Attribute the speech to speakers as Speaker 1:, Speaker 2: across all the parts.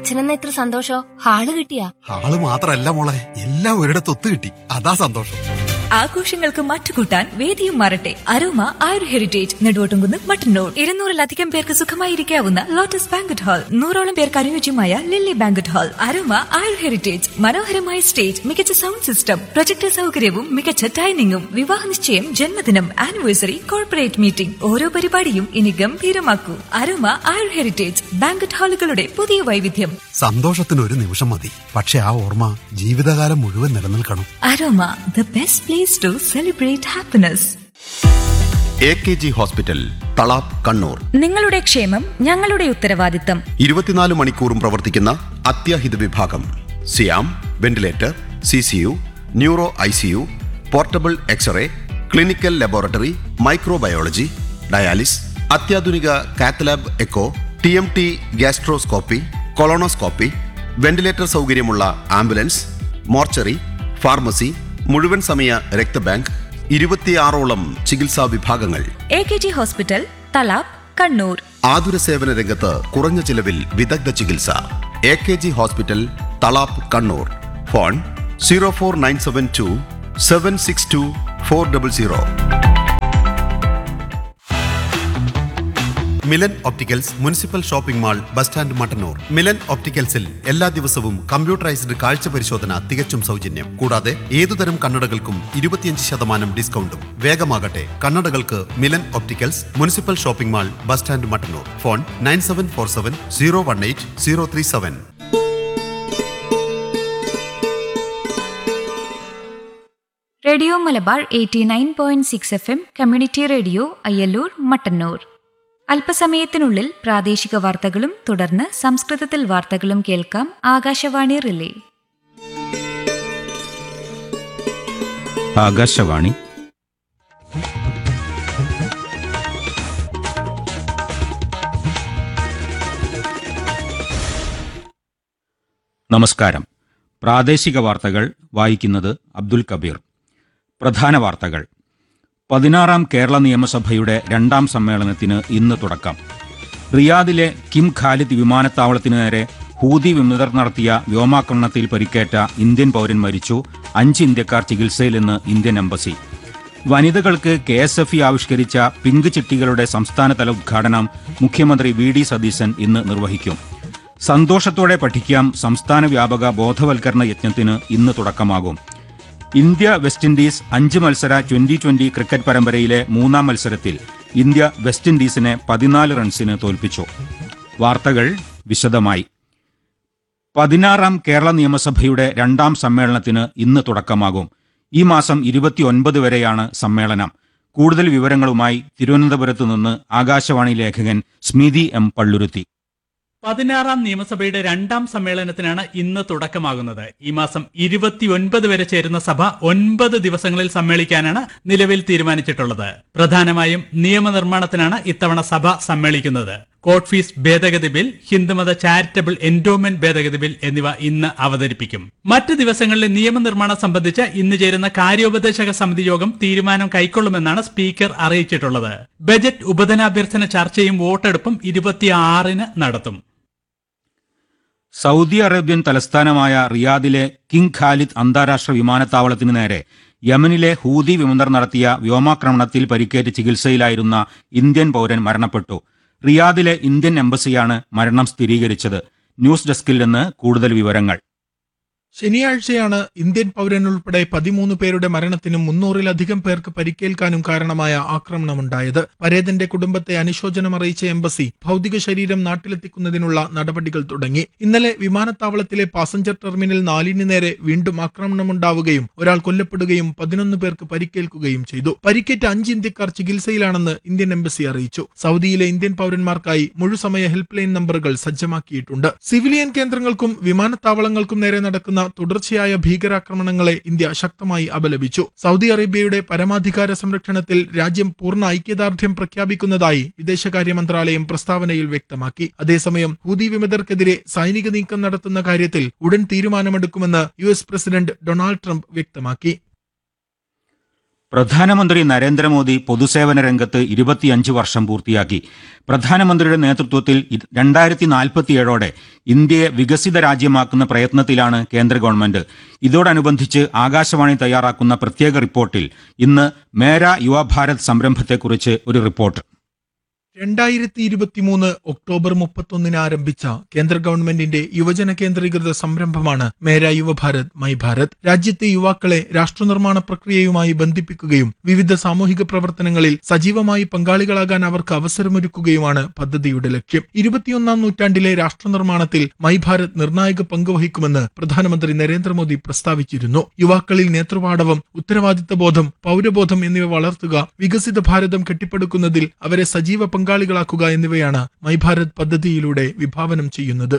Speaker 1: അച്ഛനെന്ന ഇത്ര സന്തോഷോ ഹാള് കിട്ടിയാ
Speaker 2: ആള് മാത്രല്ല മോളെ എല്ലാം ഒരിടത്ത് ഒത്തു കിട്ടി അതാ സന്തോഷം
Speaker 3: ആഘോഷങ്ങൾക്ക് മറ്റുകൂട്ടാൻ വേദിയും മാറട്ടെ അരോമ ആയുർ ഹെറിറ്റേജ് നെടുവോട്ടുംകുന്ന് മട്ടന്നൂർ ഇരുന്നൂറിലധികം പേർക്ക് സുഖമായിരിക്കാവുന്ന ലോട്ടസ് ബാങ്കറ്റ് ഹാൾ നൂറോളം പേർക്ക് അനുയോജ്യമായ lily banquet hall Aroma Ayur Heritage മനോഹരമായ സ്റ്റേജ് മികച്ച സൗണ്ട് സിസ്റ്റം പ്രൊജക്ടർ സൗകര്യവും മികച്ച ഡൈനിങ്ങും വിവാഹ നിശ്ചയം ജന്മദിനം ആനിവേഴ്സറി കോർപ്പറേറ്റ് മീറ്റിംഗ് ഓരോ പരിപാടിയും ഇനി ഗംഭീരമാക്കൂ അരോമ ആയുർ ഹെറിറ്റേജ് ബാങ്കറ്റ് ഹാളുകളുടെ പുതിയ വൈവിധ്യം
Speaker 2: സന്തോഷത്തിന് ഒരു നിമിഷം മതി പക്ഷെ ആ ഓർമ്മ ജീവിതകാലം മുഴുവൻ നിലനിൽക്കണം
Speaker 3: Aroma the best place to celebrate happiness
Speaker 4: A K G hospital Thalap Kannur
Speaker 3: നിങ്ങളുടെ ക്ഷേമം ഞങ്ങളുടെ ഉത്തരവാദിത്തം
Speaker 4: ഇരുപത്തിനാല് മണിക്കൂറും പ്രവർത്തിക്കുന്ന അത്യാഹിത വിഭാഗം സിയാം ventilator C C U neuro I C U portable x-ray clinical laboratory microbiology dialysis അത്യാധുനിക cath lab echo T M T gastroscopy colonoscopy ventilator സൗകര്യമുള്ള ആംബുലൻസ് മോർച്ചറി ഫാർമസി മുഴുവൻ സമയ രക്തബാങ്ക് ഇരുപത്തിയാറോളം ചികിത്സാ വിഭാഗങ്ങൾ
Speaker 3: A K G hospital Talap Kannur
Speaker 4: ആതുര സേവന രംഗത്ത് കുറഞ്ഞ ചിലവിൽ വിദഗ്ധ ചികിത്സ A K G hospital Thalap Kannur phone zero four nine seven two seven six two four double zero
Speaker 2: Milan opticals municipal shopping mall bus stand Mattannur Milan ഒപ്റ്റിക്കൽസിൽ എല്ലാ ദിവസവും കമ്പ്യൂട്ടറൈസ്ഡ് കാഴ്ച പരിശോധന തികച്ചും സൗജന്യം കൂടാതെ ഏതുതരം കണ്ണടകൾക്കും ഇരുപത്തിയഞ്ച് ശതമാനം ഡിസ്കൗണ്ടും വേഗമാകട്ടെ കണ്ണടകൾക്ക് Milan opticals municipal shopping mall bus stand Mattannur phone nine seven four seven zero one eight zero three seven
Speaker 3: radio Malabar eighty nine point six F M community radio Ayyallur Mattannur അല്പസമയത്തിനുള്ളിൽ പ്രാദേശിക വാർത്തകളും തുടർന്ന് സംസ്കൃതത്തിൽ വാർത്തകളും കേൾക്കാം ആകാശവാണി റിലേ
Speaker 5: ആകാശവാണി നമസ്കാരം പ്രാദേശിക വാർത്തകൾ വായിക്കുന്നത് അബ്ദുൽ കബീർ പ്രധാന വാർത്തകൾ പതിനാറാം കേരള നിയമസഭയുടെ രണ്ടാം സമ്മേളനത്തിന് ഇന്ന് തുടക്കം റിയാദിലെ കിം ഖാലിദ് വിമാനത്താവളത്തിനു നേരെ ഹൂതി വിമതർ നടത്തിയ വ്യോമാക്രമണത്തിൽ പരിക്കേറ്റ ഇന്ത്യൻ പൗരൻ മരിച്ചു അഞ്ച് ഇന്ത്യക്കാർ ചികിത്സയിലെന്ന് ഇന്ത്യൻ എംബസി വനിതകൾക്ക് കെ എസ് എഫ് ഇ ആവിഷ്കരിച്ച പിങ്ക് ചിട്ടികളുടെ സംസ്ഥാനതല ഉദ്ഘാടനം മുഖ്യമന്ത്രി വി ഡി സതീശൻ ഇന്ന് നിർവഹിക്കും സന്തോഷത്തോടെ പഠിക്കാം സംസ്ഥാന വ്യാപക ബോധവൽക്കരണ യജ്ഞത്തിന് ഇന്ന് തുടക്കമാകും ഇന്ത്യ വെസ്റ്റ് ഇൻഡീസ് അഞ്ച് മത്സര ട്വന്റി ട്വന്റി ക്രിക്കറ്റ് പരമ്പരയിലെ മൂന്നാം മത്സരത്തിൽ ഇന്ത്യ വെസ്റ്റ് ഇൻഡീസിനെ പതിനാല് റൺസിന് തോൽപ്പിച്ചു വാർത്തകൾ വിശദമായി പതിനാറാം കേരള നിയമസഭയുടെ രണ്ടാം സമ്മേളനത്തിന് ഇന്ന് തുടക്കമാകും ഈ മാസം ഇരുപത്തിയൊൻപത് വരെയാണ് സമ്മേളനം കൂടുതൽ വിവരങ്ങളുമായി തിരുവനന്തപുരത്ത് നിന്ന് ആകാശവാണി ലേഖകൻ സ്മിതി എം പള്ളുരുത്തി
Speaker 6: പതിനാറാം നിയമസഭയുടെ രണ്ടാം സമ്മേളനത്തിനാണ് ഇന്ന് തുടക്കമാകുന്നത് ഈ മാസം ഇരുപത്തിയൊൻപത് വരെ ചേരുന്ന സഭ ഒൻപത് ദിവസങ്ങളിൽ സമ്മേളിക്കാനാണ് നിലവിൽ തീരുമാനിച്ചിട്ടുള്ളത് പ്രധാനമായും നിയമനിർമ്മാണത്തിനാണ് ഇത്തവണ സഭ സമ്മേളിക്കുന്നത് കോർട്ട് ഫീസ് ഭേദഗതി ബിൽ ഹിന്ദുമത ചാരിറ്റബിൾ എൻഡോമെന്റ് ഭേദഗതി ബിൽ എന്നിവ ഇന്ന് അവതരിപ്പിക്കും മറ്റ് ദിവസങ്ങളിലെ നിയമനിർമ്മാണം സംബന്ധിച്ച് ഇന്ന് ചേരുന്ന കാര്യോപദേശക സമിതി യോഗം തീരുമാനം കൈക്കൊള്ളുമെന്നാണ് സ്പീക്കർ അറിയിച്ചിട്ടുള്ളത് ബജറ്റ് ഉപധനാഭ്യർത്ഥന ചർച്ചയും വോട്ടെടുപ്പും ഇരുപത്തിയാറിന് നടത്തും
Speaker 5: സൗദി അറേബ്യൻ തലസ്ഥാനമായ റിയാദിലെ കിങ് ഖാലിദ് അന്താരാഷ്ട്ര വിമാനത്താവളത്തിനു നേരെ യമനിലെ ഹൂതി വിമതർ നടത്തിയ വ്യോമാക്രമണത്തിൽ പരിക്കേറ്റ് ചികിത്സയിലായിരുന്ന ഇന്ത്യൻ പൗരൻ മരണപ്പെട്ടു റിയാദിലെ ഇന്ത്യൻ എംബസിയാണ് മരണം സ്ഥിരീകരിച്ചത് ന്യൂസ് ഡെസ്കിൽ നിന്ന് കൂടുതൽ വിവരങ്ങൾ
Speaker 7: ശനിയാഴ്ചയാണ് ഇന്ത്യൻ പൗരൻ ഉൾപ്പെടെ പതിമൂന്ന് പേരുടെ മരണത്തിനും മുന്നൂറിലധികം പേർക്ക് പരിക്കേൽക്കാനും കാരണമായ ആക്രമണമുണ്ടായത് പരേതന്റെ കുടുംബത്തെ അനുശോചനം അറിയിച്ച എംബസി ഭൗതിക ശരീരം നാട്ടിലെത്തിക്കുന്നതിനുള്ള നടപടികൾ തുടങ്ങി ഇന്നലെ വിമാനത്താവളത്തിലെ പാസഞ്ചർ ടെർമിനൽ നാലിന് നേരെ വീണ്ടും ആക്രമണമുണ്ടാവുകയും ഒരാൾ കൊല്ലപ്പെടുകയും പതിനൊന്ന് പേർക്ക് പരിക്കേൽക്കുകയും ചെയ്തു പരിക്കേറ്റ അഞ്ച് ഇന്ത്യക്കാർ ചികിത്സയിലാണെന്ന് ഇന്ത്യൻ എംബസി അറിയിച്ചു സൗദിയിലെ ഇന്ത്യൻ പൗരന്മാർക്കായി മുഴുസമയ ഹെൽപ്പ് ലൈൻ നമ്പറുകൾ സജ്ജമാക്കിയിട്ടുണ്ട് സിവിലിയൻ കേന്ദ്രങ്ങൾക്കും വിമാനത്താവളങ്ങൾക്കും നേരെ നടക്കുന്ന തുടർച്ചയായ ഭീകരാക്രമണങ്ങളെ ഇന്ത്യ ശക്തമായി അപലപിച്ചു സൗദി അറേബ്യയുടെ പരമാധികാര സംരക്ഷണത്തിൽ രാജ്യം പൂർണ്ണ ഐക്യദാർഢ്യം പ്രഖ്യാപിക്കുന്നതായി വിദേശകാര്യ മന്ത്രാലയം പ്രസ്താവനയിൽ വ്യക്തമാക്കി അതേസമയം ഹൂതി വിമതർക്കെതിരെ സൈനിക നീക്കം നടത്തുന്ന കാര്യത്തിൽ ഉടൻ തീരുമാനമെടുക്കുമെന്ന് U S president Donald Trump വ്യക്തമാക്കി
Speaker 5: പ്രധാനമന്ത്രി നരേന്ദ്രമോദി പൊതുസേവന രംഗത്ത് ഇരുപത്തിയഞ്ച് വർഷം പൂർത്തിയാക്കി പ്രധാനമന്ത്രിയുടെ നേതൃത്വത്തിൽ ഇ- രണ്ടായിരത്തി നാൽപ്പത്തിയേഴോടെ ഇന്ത്യയെ വികസിത രാജ്യമാക്കുന്ന പ്രയത്നത്തിലാണ് കേന്ദ്ര ഗവൺമെന്റ് ഇതോടനുബന്ധിച്ച് ആകാശവാണി തയ്യാറാക്കുന്ന പ്രത്യേക റിപ്പോർട്ടിൽ ഇന്ന് മേര യുവഭാരത് സംരംഭത്തെക്കുറിച്ച് ഒരു റിപ്പോർട്ട്
Speaker 7: രണ്ടായിരത്തി ഇരുപത്തിമൂന്ന് ഒക്ടോബർ മുപ്പത്തൊന്നിന് ആരംഭിച്ച കേന്ദ്ര ഗവൺമെന്റിന്റെ യുവജന കേന്ദ്രീകൃത സംരംഭമാണ് മേര യുവഭാരത് മൈ ഭാരത് രാജ്യത്തെ യുവാക്കളെ രാഷ്ട്രനിർമ്മാണ പ്രക്രിയയുമായി ബന്ധിപ്പിക്കുകയും വിവിധ സാമൂഹിക പ്രവർത്തനങ്ങളിൽ സജീവമായി പങ്കാളികളാകാൻ അവർക്ക് അവസരമൊരുക്കുകയുമാണ് പദ്ധതിയുടെ ലക്ഷ്യം ഇരുപത്തിയൊന്നാം നൂറ്റാണ്ടിലെ രാഷ്ട്രനിർമ്മാണത്തിൽ മൈ ഭാരത് നിർണായക പങ്ക് വഹിക്കുമെന്ന് പ്രധാനമന്ത്രി നരേന്ദ്രമോദി പ്രസ്താവിച്ചിരുന്നു യുവാക്കളിൽ നേതൃപാടവം ഉത്തരവാദിത്ത ബോധം പൗരബോധം എന്നിവ വളർത്തുക വികസിത ഭാരതം കെട്ടിപ്പടുക്കുന്നതിൽ അവരെ സജീവ പങ്കാളികളാക്കുക എന്നിവയാണ് മൈ ഭാരത് പദ്ധതിയിലൂടെ വിഭാവനം ചെയ്യുന്നത്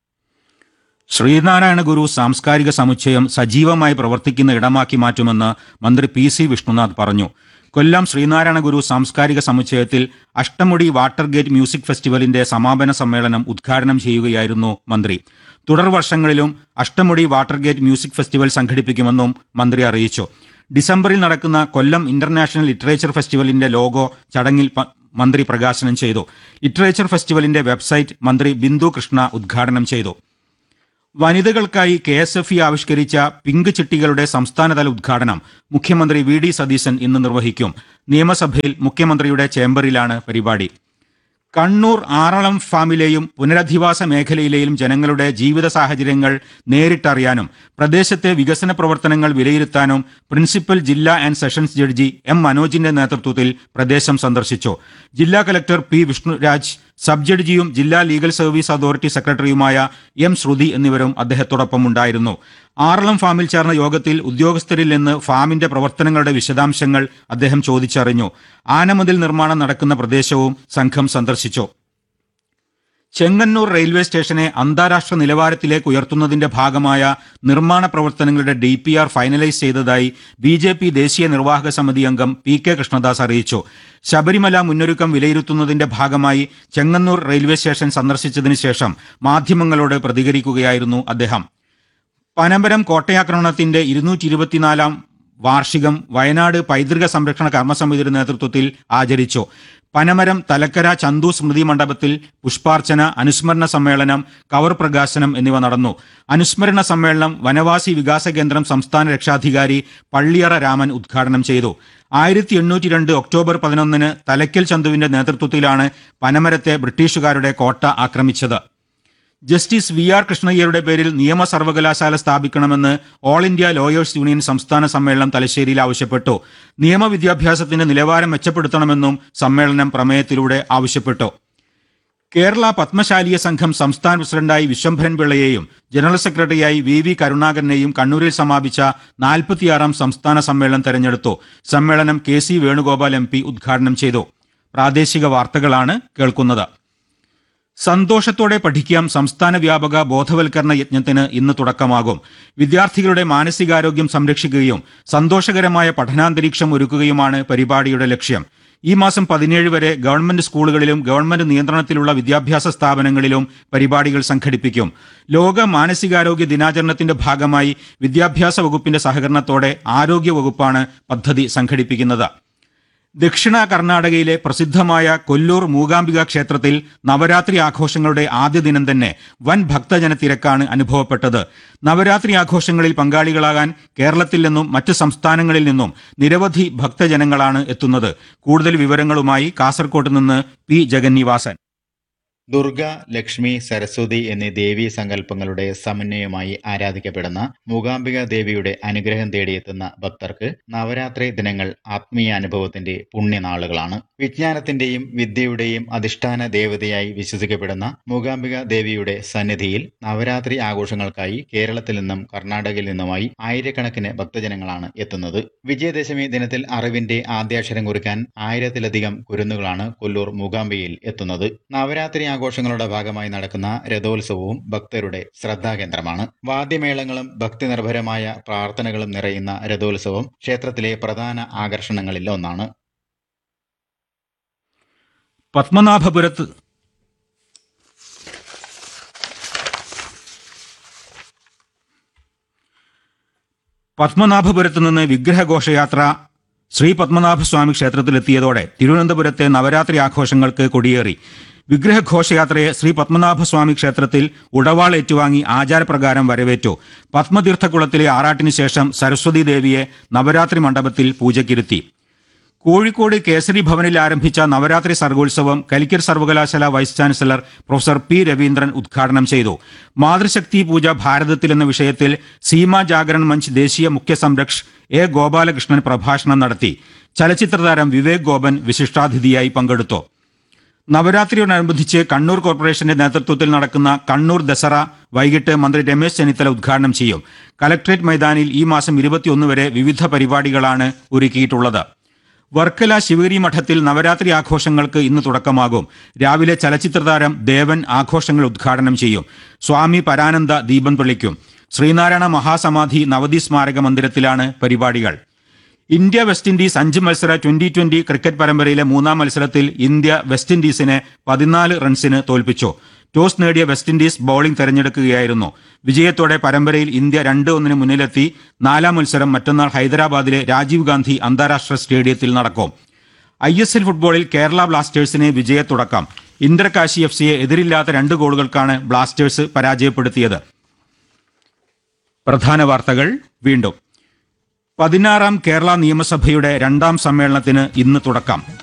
Speaker 5: ശ്രീനാരായണ ഗുരു സാംസ്കാരിക സമുച്ചയം സജീവമായി പ്രവർത്തിക്കുന്ന ഇടമാക്കി മാറ്റുമെന്ന് മന്ത്രി പി സി വിഷ്ണുനാഥ് പറഞ്ഞു കൊല്ലം ശ്രീനാരായണ ഗുരു സാംസ്കാരിക സമുച്ചയത്തിൽ അഷ്ടമുടി വാട്ടർ ഗേറ്റ് മ്യൂസിക് ഫെസ്റ്റിവലിന്റെ സമാപന സമ്മേളനം ഉദ്ഘാടനം ചെയ്യുകയായിരുന്നു മന്ത്രി തുടർ വർഷങ്ങളിലും Ashtamudi water gate music festival സംഘടിപ്പിക്കുമെന്നും മന്ത്രി അറിയിച്ചു ഡിസംബറിൽ നടക്കുന്ന കൊല്ലം ഇന്റർനാഷണൽ ലിറ്ററേച്ചർ ഫെസ്റ്റിവലിന്റെ ലോഗോ ചടങ്ങിൽ പ- മന്ത്രി പ്രകാശനം ചെയ്തു ലിറ്ററേച്ചർ ഫെസ്റ്റിവലിന്റെ വെബ്സൈറ്റ് മന്ത്രി ബിന്ദു കൃഷ്ണ ഉദ്ഘാടനം ചെയ്തു വനിതകൾക്കായി കെ എസ് എഫ് ഇ ആവിഷ്കരിച്ച പിങ്ക് ചിട്ടികളുടെ സംസ്ഥാനതല ഉദ്ഘാടനം മുഖ്യമന്ത്രി വി ഡി സതീശൻ ഇന്ന് നിർവഹിക്കും നിയമസഭയിൽ മുഖ്യമന്ത്രിയുടെ ചേംബറിലാണ് പരിപാടി കണ്ണൂർ ആറളം ഫാമിലെയും പുനരധിവാസ മേഖലയിലെയും ജനങ്ങളുടെ ജീവിത സാഹചര്യങ്ങൾ നേരിട്ടറിയാനും പ്രദേശത്തെ വികസന പ്രവർത്തനങ്ങൾ വിലയിരുത്താനും പ്രിൻസിപ്പൽ ജില്ലാ ആൻഡ് സെഷൻസ് ജഡ്ജി എം മനോജിന്റെ നേതൃത്വത്തിൽ പ്രദേശം സന്ദർശിച്ചു ജില്ലാ കലക്ടർ പി വിഷ്ണുരാജ് സബ് ജഡ്ജിയും ജില്ലാ ലീഗൽ സർവീസ് അതോറിറ്റി സെക്രട്ടറിയുമായ എം ശ്രുതി എന്നിവരും അദ്ദേഹത്തോടൊപ്പം ഉണ്ടായിരുന്നു ആറളം ഫാമിൽ ചേർന്ന യോഗത്തിൽ ഉദ്യോഗസ്ഥരിൽ നിന്ന് ഫാമിന്റെ പ്രവർത്തനങ്ങളുടെ വിശദാംശങ്ങൾ അദ്ദേഹം ചോദിച്ചറിഞ്ഞു ആനമതിൽ നിർമ്മാണം നടക്കുന്ന പ്രദേശവും സംഘം സന്ദർശിച്ചു ചെങ്ങന്നൂർ റെയിൽവേ സ്റ്റേഷനെ അന്താരാഷ്ട്ര നിലവാരത്തിലേക്ക് ഉയർത്തുന്നതിന്റെ ഭാഗമായ നിർമ്മാണ പ്രവർത്തനങ്ങളുടെ ഡി പി ആർ ഫൈനലൈസ് ചെയ്തതായി ബി ജെ പി ദേശീയ നിർവാഹക സമിതി അംഗം പി കെ കൃഷ്ണദാസ് അറിയിച്ചു ശബരിമല മുന്നൊരുക്കം വിലയിരുത്തുന്നതിന്റെ ഭാഗമായി ചെങ്ങന്നൂർ റെയിൽവേ സ്റ്റേഷൻ സന്ദർശിച്ചതിനു ശേഷം മാധ്യമങ്ങളോട് പ്രതികരിക്കുകയായിരുന്നു അദ്ദേഹം പനമ്പരം കോട്ടയാക്രമണത്തിന്റെ ഇരുന്നൂറ്റി ഇരുപത്തിനാലാം വാർഷികം വയനാട് പൈതൃക സംരക്ഷണ കർമ്മസമിതിയുടെ നേതൃത്വത്തിൽ ആചരിച്ചു പനമരം തലക്കര ചന്തു സ്മൃതി മണ്ഡപത്തിൽ പുഷ്പാർച്ചന അനുസ്മരണ സമ്മേളനം കവർ പ്രകാശനം എന്നിവ നടന്നു അനുസ്മരണ സമ്മേളനം വനവാസി വികാസ കേന്ദ്രം സംസ്ഥാന രക്ഷാധികാരി പള്ളിയറ രാമൻ ഉദ്ഘാടനം ചെയ്തു ആയിരത്തി എണ്ണൂറ്റി രണ്ട് ഒക്ടോബർ പതിനൊന്നിന് തലയ്ക്കൽ ചന്തുവിന്റെ നേതൃത്വത്തിലാണ് പനമരത്തെ ബ്രിട്ടീഷുകാരുടെ കോട്ട ആക്രമിച്ചത് ജസ്റ്റിസ് വി ആർ കൃഷ്ണയ്യരുടെ പേരിൽ നിയമ സർവകലാശാല സ്ഥാപിക്കണമെന്ന് ഓൾ ഇന്ത്യ ലോയേഴ്സ് യൂണിയൻ സംസ്ഥാന സമ്മേളനം തലശ്ശേരിയിൽ ആവശ്യപ്പെട്ടു നിയമവിദ്യാഭ്യാസത്തിന്റെ നിലവാരം മെച്ചപ്പെടുത്തണമെന്നും സമ്മേളനം പ്രമേയത്തിലൂടെ ആവശ്യപ്പെട്ടു കേരള പത്മശാലിയ സംഘം സംസ്ഥാന പ്രസിഡന്റായി വിശ്വംഭരൻ പിള്ളയെയും ജനറൽ സെക്രട്ടറിയായി വി വി കരുണാകരനെയും കണ്ണൂരിൽ സമാപിച്ച നാൽപ്പത്തിയാറാം സംസ്ഥാന സമ്മേളനം തെരഞ്ഞെടുത്തു സമ്മേളനം K C Venugopal M P ഉദ്ഘാടനം ചെയ്തു പ്രാദേശിക വാർത്തകളാണ് കേൾക്കുന്നത് സന്തോഷത്തോടെ പഠിക്കാം സംസ്ഥാന വ്യാപക ബോധവൽക്കരണ യജ്ഞത്തിന് ഇന്ന് തുടക്കമാകും വിദ്യാർത്ഥികളുടെ മാനസികാരോഗ്യം സംരക്ഷിക്കുകയും സന്തോഷകരമായ പഠനാന്തരീക്ഷം ഒരുക്കുകയുമാണ് പരിപാടിയുടെ ലക്ഷ്യം ഈ മാസം പതിനേഴ് വരെ ഗവൺമെന്റ് സ്കൂളുകളിലും ഗവൺമെന്റ് നിയന്ത്രണത്തിലുള്ള വിദ്യാഭ്യാസ സ്ഥാപനങ്ങളിലും പരിപാടികൾ സംഘടിപ്പിക്കും ലോക മാനസികാരോഗ്യ ദിനാചരണത്തിന്റെ ഭാഗമായി വിദ്യാഭ്യാസ വകുപ്പിന്റെ സഹകരണത്തോടെ ആരോഗ്യ വകുപ്പാണ് പദ്ധതി സംഘടിപ്പിക്കുന്നത് ദക്ഷിണ കർണാടകയിലെ പ്രസിദ്ധമായ കൊല്ലൂർ മൂകാംബിക ക്ഷേത്രത്തിൽ നവരാത്രി ആഘോഷങ്ങളുടെ ആദ്യ ദിനം തന്നെ വൻ ഭക്തജന തിരക്കാണ് അനുഭവപ്പെട്ടത് നവരാത്രി ആഘോഷങ്ങളിൽ പങ്കാളികളാകാൻ കേരളത്തിൽ നിന്നും മറ്റ് സംസ്ഥാനങ്ങളിൽ നിന്നും നിരവധി ഭക്തജനങ്ങളാണ് എത്തുന്നത് കൂടുതൽ വിവരങ്ങളുമായി കാസർകോട്ട് നിന്ന് പി ജഗന്നിവാസൻ
Speaker 8: ദുർഗ ലക്ഷ്മി സരസ്വതി എന്നീ ദേവീ സങ്കല്പങ്ങളുടെ സമന്വയമായി ആരാധിക്കപ്പെടുന്ന മൂകാംബിക ദേവിയുടെ അനുഗ്രഹം തേടിയെത്തുന്ന ഭക്തർക്ക് നവരാത്രി ദിനങ്ങൾ ആത്മീയ അനുഭവത്തിന്റെ പുണ്യനാളുകളാണ് വിജ്ഞാനത്തിന്റെയും വിദ്യയുടെയും അധിഷ്ഠാന ദേവതയായി വിശ്വസിക്കപ്പെടുന്ന മൂകാംബിക ദേവിയുടെ സന്നിധിയിൽ നവരാത്രി ആഘോഷങ്ങൾക്കായി കേരളത്തിൽ നിന്നും കർണാടകയിൽ നിന്നുമായി ആയിരക്കണക്കിന് ഭക്തജനങ്ങളാണ് എത്തുന്നത് വിജയദശമി ദിനത്തിൽ അറിവിന്റെ ആദ്യാക്ഷരം കുറിക്കാൻ ആയിരത്തിലധികം കുരുന്നുകളാണ് കൊല്ലൂർ മൂകാംബികയിൽ എത്തുന്നത് നവരാത്രി ആഘോഷങ്ങളുടെ ഭാഗമായി നടക്കുന്ന രഥോത്സവവും ഭക്തരുടെ ശ്രദ്ധാകേന്ദ്രമാണ് വാദ്യമേളങ്ങളും ഭക്തി നിർഭരമായ പ്രാർത്ഥനകളും നിറയുന്ന രഥോത്സവം ക്ഷേത്രത്തിലെ പ്രധാന ആകർഷണങ്ങളിൽ ഒന്നാണ്
Speaker 5: പത്മനാഭപുരത്ത് പത്മനാഭപുരത്ത് നിന്ന് വിഗ്രഹഘോഷയാത്ര ശ്രീ പത്മനാഭസ്വാമി ക്ഷേത്രത്തിലെത്തിയതോടെ തിരുവനന്തപുരത്തെ നവരാത്രി ആഘോഷങ്ങൾക്ക് കൊടിയേറി വിഗ്രഹ ഘോഷയാത്രയെ ശ്രീ പത്മനാഭസ്വാമി ക്ഷേത്രത്തിൽ ഉടവാൾ ഏറ്റുവാങ്ങി ആചാരപ്രകാരം വരവേറ്റു പത്മതീർത്ഥക്കുളത്തിലെ ആറാട്ടിന് ശേഷം സരസ്വതി ദേവിയെ നവരാത്രി മണ്ഡപത്തിൽ പൂജയ്ക്കിരുത്തി കോഴിക്കോട് കേസരി ഭവനിൽ ആരംഭിച്ച നവരാത്രി സർഗോത്സവം കലിക്കർ സർവകലാശാല vice chancellor professor P Raveendran ഉദ്ഘാടനം ചെയ്തു മാതൃശക്തി പൂജ ഭാരതത്തിൽ എന്ന വിഷയത്തിൽ സീമ ജാഗരൺ മഞ്ച് ദേശീയ മുഖ്യ സംരക്ഷ് എ ഗോപാലകൃഷ്ണൻ പ്രഭാഷണം നടത്തി ചലച്ചിത്രതാരം വിവേക് ഗോപൻ വിശിഷ്ടാതിഥിയായി പങ്കെടുത്തു നവരാത്രിയോടനുബന്ധിച്ച് കണ്ണൂർ കോർപ്പറേഷന്റെ നേതൃത്വത്തിൽ നടക്കുന്ന കണ്ണൂർ ദസറ വൈകിട്ട് മന്ത്രി രമേശ് ചെന്നിത്തല ഉദ്ഘാടനം ചെയ്യും കലക്ട്രേറ്റ് മൈതാനിൽ ഈ മാസം ഇരുപത്തിയൊന്ന് വരെ വിവിധ പരിപാടികളാണ് ഒരുക്കിയിട്ടുള്ളത് വർക്കല ശിവഗിരി മഠത്തിൽ നവരാത്രി ആഘോഷങ്ങൾക്ക് ഇന്ന് തുടക്കമാകും രാവിലെ ചലച്ചിത്രതാരം ദേവൻ ആഘോഷങ്ങൾ ഉദ്ഘാടനം ചെയ്യും സ്വാമി പരാനന്ദ ദീപം തെളിക്കും ശ്രീനാരായണ മഹാസമാധി നവതി സ്മാരക മന്ദിരത്തിലാണ് പരിപാടികൾ ഇന്ത്യ വെസ്റ്റ് ഇൻഡീസ് അഞ്ച് മത്സര ട്വന്റി ട്വന്റി ക്രിക്കറ്റ് പരമ്പരയിലെ മൂന്നാം മത്സരത്തിൽ ഇന്ത്യ വെസ്റ്റ് ഇൻഡീസിനെ പതിനാല് റൺസിന് തോൽപ്പിച്ചു ടോസ് നേടിയ വെസ്റ്റ് ഇൻഡീസ് ബൌളിംഗ് തെരഞ്ഞെടുക്കുകയായിരുന്നു വിജയത്തോടെ പരമ്പരയിൽ ഇന്ത്യ രണ്ട് ഒന്നിന് മുന്നിലെത്തി നാലാം മത്സരം മറ്റന്നാൾ ഹൈദരാബാദിലെ രാജീവ് ഗാന്ധി അന്താരാഷ്ട്ര സ്റ്റേഡിയത്തിൽ നടക്കും ഐ എസ് എൽ ഫുട്ബോളിൽ കേരള ബ്ലാസ്റ്റേഴ്സിന് വിജയത്തുടക്കം ഇന്റർകാശി എഫ് സിയെ എതിരില്ലാത്ത രണ്ട് ഗോളുകൾക്കാണ് ബ്ലാസ്റ്റേഴ്സ് പരാജയപ്പെടുത്തിയത് പ്രധാന വാർത്തകൾ വീണ്ടും പതിനാറാം കേരള നിയമസഭയുടെ രണ്ടാം സമ്മേളനത്തിന് ഇന്ന് തുടക്കം